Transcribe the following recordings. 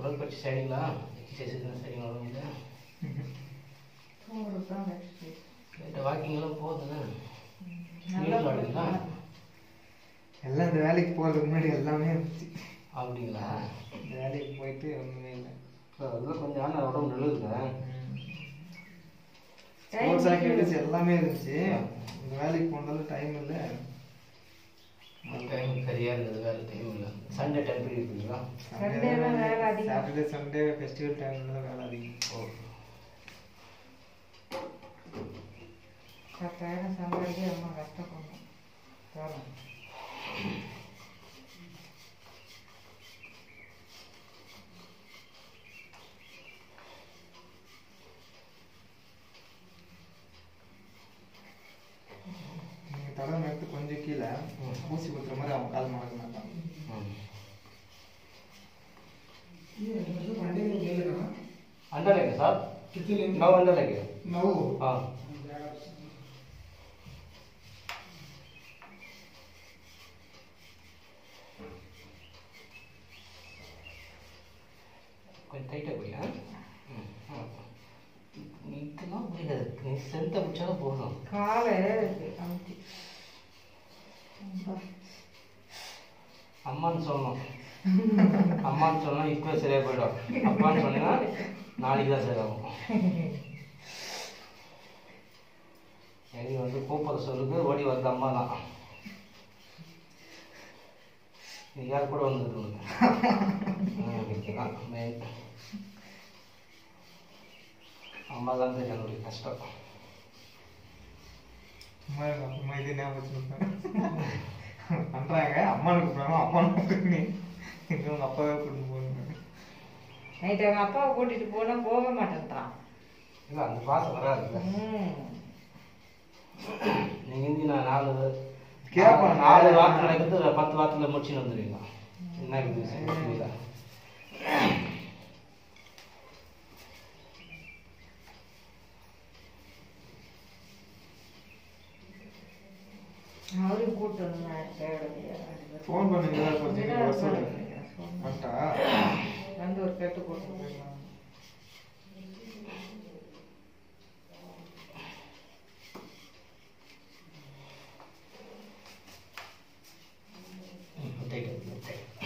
உடற்பயிற்சி செய்றீங்களா எக்ஸசைஸ் எதுவும் செய்றீங்களா உடம்புல தூங்குறது தான் exercise. லைட்டாக வாக்கிங்லாம் போகுதுன்னு நல்லா வீட்டில் ஆடுங்களா எல்லாம் இந்த வேலைக்கு போகிறதுக்கு முன்னாடி எல்லாமே இருந்துச்சு அப்படிங்களா இந்த வேலைக்கு போயிட்டு ஒன்றுமே இல்லை அதெல்லாம் கொஞ்சம் ஆனால் உடம்பு நல்லதுங்க ஸ்போர்ட்ஸ் ஆக்டிவிட்டிஸ் எல்லாமே இருந்துச்சு இந்த வேலைக்கு போனாலும் டைம் இல்லை டைம் சரியாக இருந்தது வேலை டைம் இல்லை சண்டே டைம் ஃப்ரீ இருக்குங்களா Sunday தான் வேலை அதிகம். சாட்டர்டே சண்டே ஃபெஸ்டிவல் டைமில் தான் வேலை அதிகம் ஓ பத்தாயிரம் சம்பாதிக்க ரொம்ப கஷ்டப்படணும் போகணும் நீங்கள் தடவை எடுத்து கொஞ்சம் கீழே ஊசி குத்துற மாதிரி அவன் கால் மடக்க மாட்டான் ம் ನಾವು अंडर है साहब नौ अंडर है हाँ கொஞ்சம் டைட்டாக போய் நீ இதெல்லாம் முடியாது நீ சென்த்தை பிடிச்சாலும் போதும் காலை அமுத்தி அம்மான்னு சொல்லணும் அம்மான்னு சொன்னா இப்போ சரியா போயிடும் அப்பான்னு சொன்னா நாளைக்கு தான் சரியாகும் எனக்கு வந்து கூப்பிட சொல்லுது ஓடி வந்த அம்மா தான் நீ யார் கூட வந்துருக்கு மெயின் அம்மா தான் தெரியும் என்னுடைய கஷ்டம் அம்மா எங்க அம்மா இதே ஞாபகம் வச்சுருப்பேன் பண்ணுறாங்க அம்மானுக்கு கூப்பிடாம அம்மானு கூப்பிட்டு இவங்க அப்பாவே கூட்டிட்டு போகணும் நைட்டு அவங்க அப்பாவை கூட்டிட்டு போனா போக மாட்டேன்றான் இல்லை அந்த பாசம் வராதுல்ல ம். நீங்க இந்தி நான் நாலு கேட்பாங்க. நாலு வாரத்தில் நடக்குது பத்து வாரத்தில் முடிச்சுன்னு வந்துடுவீங்க என்ன இருக்குது புரியுதா அவரையும் கூட்டு வந்து தேவையில்லையா ஃபோன் பண்ணுங்க கொஞ்சம் இங்கதான் வர சொல்லு இருப்பாரு. சொன்னேன். வந்துட்டா வந்து ஒரு கட்டு போட்டு போயிடலாம் take it, take it.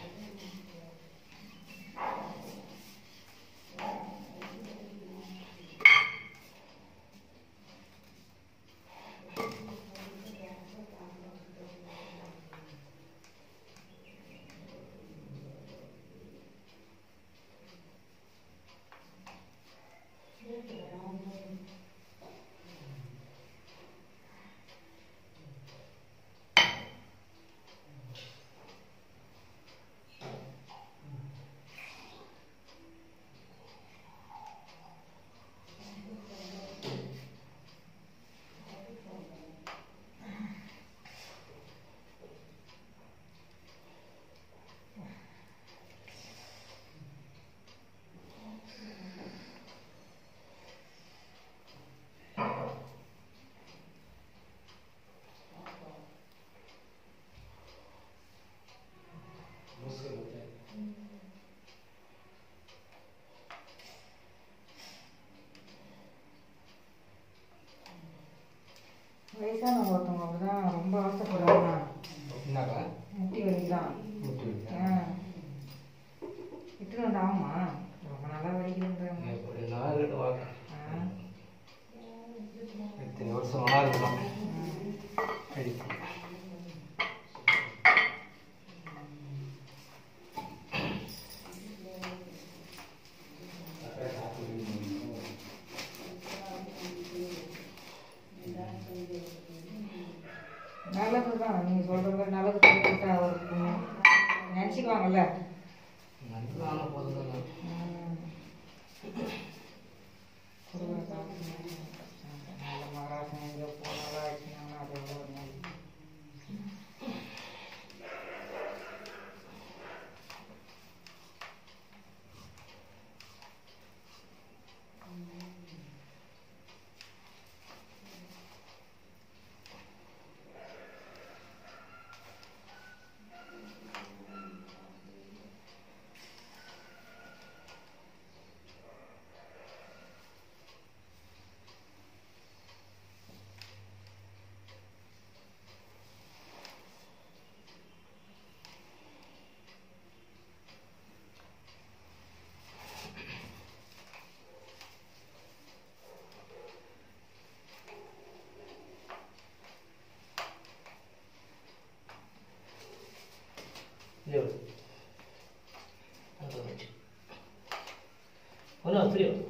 வயசானவங்க ஒருத்தவங்க அப்படிதான் ரொம்ப ஆசைப்படுறாங்க என்னக்கா முட்டி வலிக்குதான் முட்டு வலிக்குதா? ஆ. இட்டுன்னு வந்து ஆகுமா ரொம்ப நல்லா வலிக்குதுன்றாங்க எப்படி நாள் ரெண்டு வாங்க ஆ. இத்தனை வருஷம் நல்லா இருக்கலாம் சரி நல்லது தான் நீங்கள் சொல்கிற மாதிரி நல்லது கொடுத்துட்டா அவருக்கு நினச்சிக்குவாங்கல்ல நல்லதான போதும் குடும்ப காசு நல்ல மகாராசன் எங்கேயோ போனாலும் ஆச்சுனாலும் அது எவ்வளோ ஒரு நல்லது ஒன்றும் தெரியும்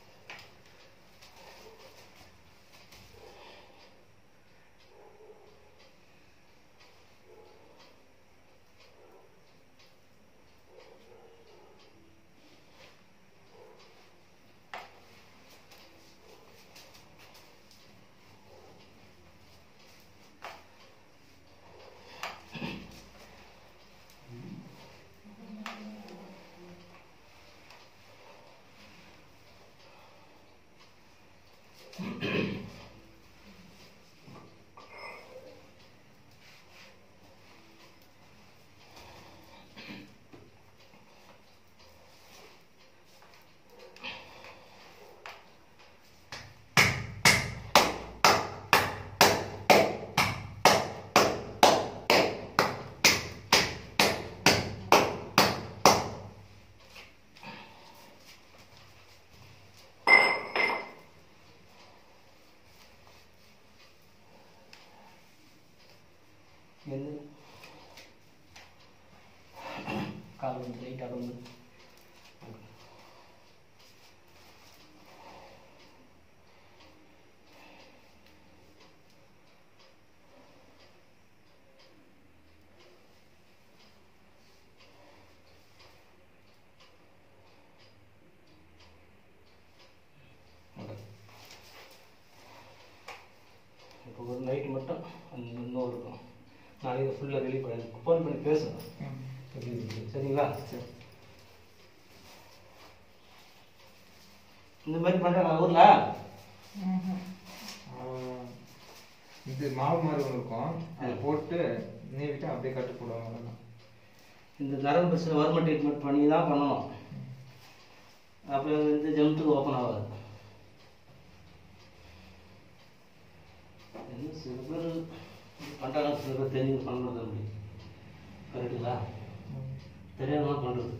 எந்த கால் வந்து லைட்டாக வந்து இப்போ ஒரு நைட்டு மட்டும் அந்த இன்னும் இருக்கும் நாளைக்கு இதை ஃபுல்லாக வெளியே பண்ணி ஃபோன் பண்ணி பேசுங்க எப்படி இருக்கு சரிங்களா சரி இந்த மாதிரி பண்ணுறாங்க ஊரில் ம்ஹும். ஆஹ் இது மாவு மாதிரி ஒன்று இருக்கும் அதை போட்டு நீவிட்டு அப்படியே கட்டு போடுவாங்க அவ்வளவுதான். இந்த நரம்பு பிரச்சனை வறுமை ட்ரீட்மெண்ட் பண்ணி தான் பண்ணணும் அப்புறம் இந்த ஜென்த்துக்கு ஓப்பன் ஆகாது என்ன சில பேர் பண்ணுறாங்க சில பேர் தெரிஞ்சு பண்ணுறது அப்படி கரெக்டுங்களா தெரியாம பண்ணுறது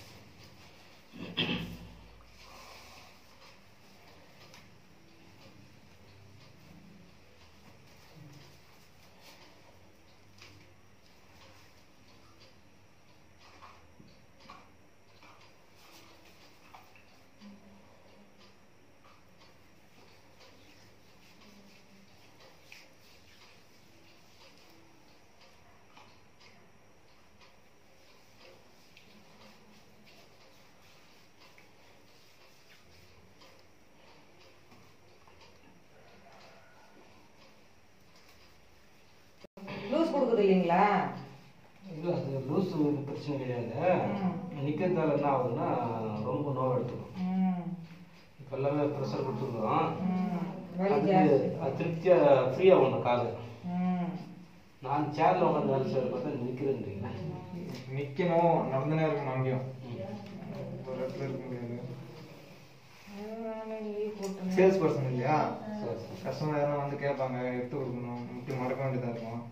லூஸ் கொடுக்குது இல்லைங்களா இல்லை அது லூஸ் பிரச்சனை கிடையாது ம். நிற்கிறதால என்ன ஆகுதுன்னா ரொம்ப நோய் எடுத்துக்கும் ம் இப்போ எல்லாமே ப்ரெஷர் கொடுத்துருக்கோம் ம் வலி அதுக்கு ஜாஸ்தி அது திருப்தியாக ஃப்ரீயாக ஒன்று காது ம் நான் சேரில் உட்காந்து வேலை செய்யறது பார்த்தா நிற்கிறேன்றீங்களா நிக்கணும் நடந்துனே இருக்கணும் அங்கேயும் ஒரு இடத்துல இருக்க முடியாது அதனால leave போட்டுருங்க. சேல்ஸ் பர்சன் இல்லையா சரி சரி கஸ்டமர் யாரும் வந்து கேட்பாங்க எடுத்து கொடுக்கணும் முட்டி மடக்க வேண்டியதாக இருக்கும்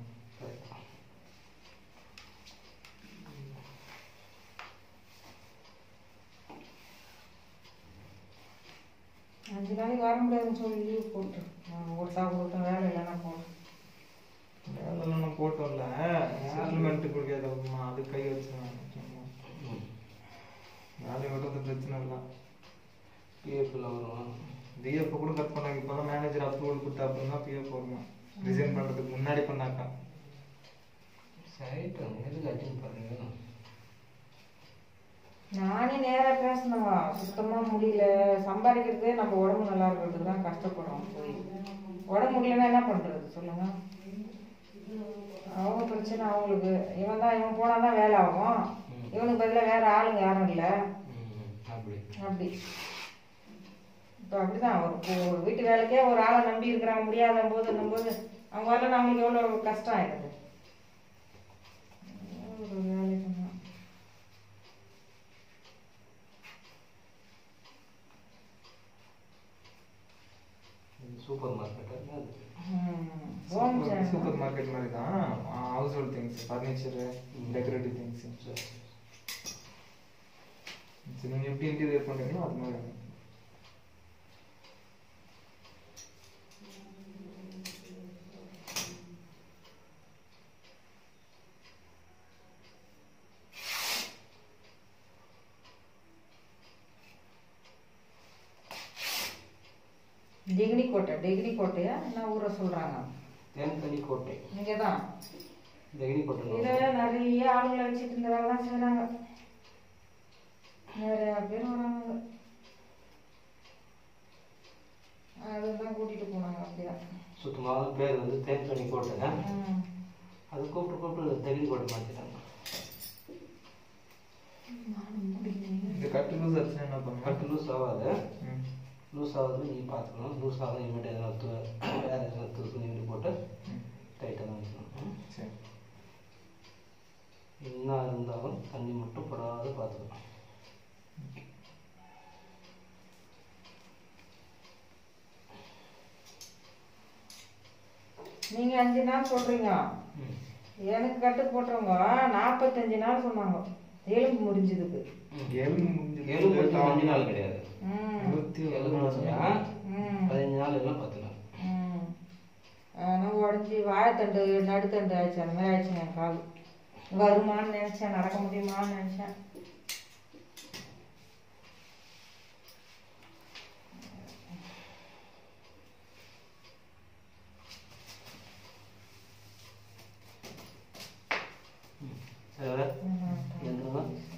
அஞ்சு நாளைக்கு வர முடியாதுன்னு சொல்லி லீவ் போட்டு ஒட்டா கொடுத்தேன் வேலை இல்லைன்னா போட்டேன் வேலைலாம் நான் போட்டு வரல செட்டில்மெண்ட் கொடுக்காத அப்புறமா அது கை வச்சு ம் வேலையை விடுறது பிரச்சனை இல்லை பிஎஃப்ல வரும் டிஎஃப் கூட கட் பண்ணாங்க இப்போதான் மேனேஜர் அப்ரூவல் கொடுத்தா அப்படின்னா பிஎஃப் வரணும் ரிசைன் பண்ணுறதுக்கு முன்னாடி பண்ணாக்கா சரிட்டு எதுக்கு அட்டன் பண்ணுறீங்க நானே நேரா பேசினவா சுத்தமா முடியல சம்பாதிக்கிறதே நம்ம உடம்பு நல்லா இருக்கிறதுக்கு தான் கஷ்டப்படுறோம் போய் உடம்பு முடியலன்னா என்ன பண்றது சொல்லுங்க அவங்க பிரச்சனை அவங்களுக்கு இவன் தான் இவன் போனா தான் வேலை ஆகும் ம். இவனுக்கு பதிலாக வேற ஆளுங்க யாரும் இல்லை ம் அப்படி அப்படி இப்போ அப்படிதான் ஒரு ஒரு வீட்டு வேலைக்கே ஒரு ஆளை நம்பி இருக்கிறாங்க முடியாத போது போது அவங்க வரல நம்மளுக்கு எவ்வளோ கஷ்டம் ஆயிடுது ஒரு வேலைக்கு தான். சூப்பர் மார்க்கெட் அது ம். Home channel. சூப்பர் மார்க்கெட் மாதிரி தான் ஹவுஸ் ஹோல்ட் திங்ஸ் ஃபர்னிச்சரு ம். டெக்கரேட்டிவ் திங்ஸ் சரி நீங்கள் எப்படி இன்டீரியர் பண்ணுறீங்களோ அது மாதிரி வேணும். டிகிரி கோட்டை டிகிரி கோட்டையா என்ன ஊரை சொல்றாங்க தேன்கனி கோட்டை இங்கே தான் தெகினி கோட்டை இதில் நிறைய ஆளுங்களை வச்சுட்டு இந்த வேலைலாம் செய்கிறாங்க நிறையா பேர் வராங்க அதுதான் கூட்டிட்டு போனாங்க அப்படியா சுத்தமான பேர் வந்து தேன்கனி கோட்டை ம். அது கூப்பிட்டு கூப்பிட்டு தெகினி கோட்டை மாற்றிட்டாங்க இந்த கட்டு லூஸ் ஆச்சுன்னா என்ன பண்ணுங்க கட்டு லூஸ் ஆகாது ம். லூஸ் ஆகுது நீ பார்த்துக்கணும் லூஸ் ஆகாது இனிமேட்டு எதனா து வேறு எதனா துணி கிணி போட்டு ம். டைட்டாக தான் வச்சுக்கணும் சரி என்ன இருந்தாலும் தண்ணி மட்டும் படாத பார்த்துக்கணும் நீங்க அஞ்சு நாள் சொல்றீங்க ம். எனக்கு கட்டு போட்டவங்க நாற்பத்தஞ்சு நாள் சொன்னாங்க எலும்பு முறிஞ்சதுக்கு எலும்பு முடிஞ்சது. ஏழு முடிஞ்சு அஞ்சு நாள் கிடையாது ம் இருபத்தி ஏழு ஒரு நாள் முடிஞ்சா ம் பதினஞ்சு நாள் இல்லை பத்து நாள் ம் ஆனால் உடஞ்சி வாழைத்தண்டு நடுத்தண்டு ஆயிடுச்சு அந்த மாதிரி ஆயிடுச்சு என் கால் வருமான்னு நினச்சேன் நடக்க முடியுமான்னு நினச்சேன் சரி ம். எதுனா